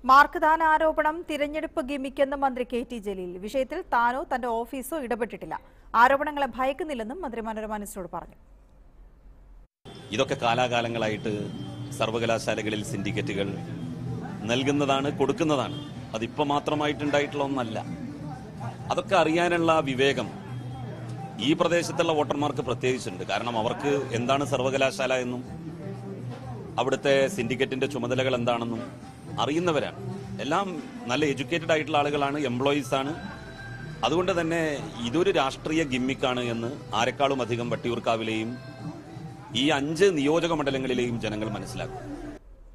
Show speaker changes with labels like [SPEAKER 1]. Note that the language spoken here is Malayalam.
[SPEAKER 1] മാർക്ക് ദാന ആരോപണം തിരഞ്ഞെടുപ്പ് ഗിമിക്കെന്ന് മന്ത്രി കെ ടി ജലീൽ വിഷയത്തിൽ താനോ തന്റെ ഓഫീസോ ഇടപെട്ടിട്ടില്ല ആരോപണങ്ങളെ ഭയക്കുന്നില്ലെന്നും മന്ത്രി മനോരമ ന്യൂസിനോട് പറഞ്ഞു
[SPEAKER 2] ഇതൊക്കെ കാലാകാലങ്ങളായിട്ട് സർവകലാശാലകളിൽ സിൻഡിക്കേറ്റുകൾ നൽകുന്നതാണ് കൊടുക്കുന്നതാണ് അതിപ്പോൾ മാത്രമായിട്ടുണ്ടായിട്ടുള്ള ഒന്നല്ല അതൊക്കെ അറിയാനുള്ള വിവേകം ഈ പ്രദേശത്തുള്ള വോട്ടർമാർക്ക് പ്രത്യേകിച്ചുണ്ട് കാരണം അവർക്ക് എന്താണ് സർവകലാശാല എന്നും അവിടുത്തെ സിൻഡിക്കേറ്റിന്റെ ചുമതലകൾ എന്താണെന്നും അറിയുന്നവരാണ് എല്ലാം നല്ല എഡ്യൂക്കേറ്റഡ് ആയിട്ടുള്ള ആളുകളാണ് എംപ്ലോയീസ് ആണ് അതുകൊണ്ട് തന്നെ ഇതൊരു രാഷ്ട്രീയ ഗിമ്മിക്കാണ് എന്ന് ആരെക്കാളും അധികം വട്ടിയൂർക്കാവിലെയും ഈ അഞ്ച് നിയോജക മണ്ഡലങ്ങളിലെയും ജനങ്ങൾ മനസ്സിലാക്കും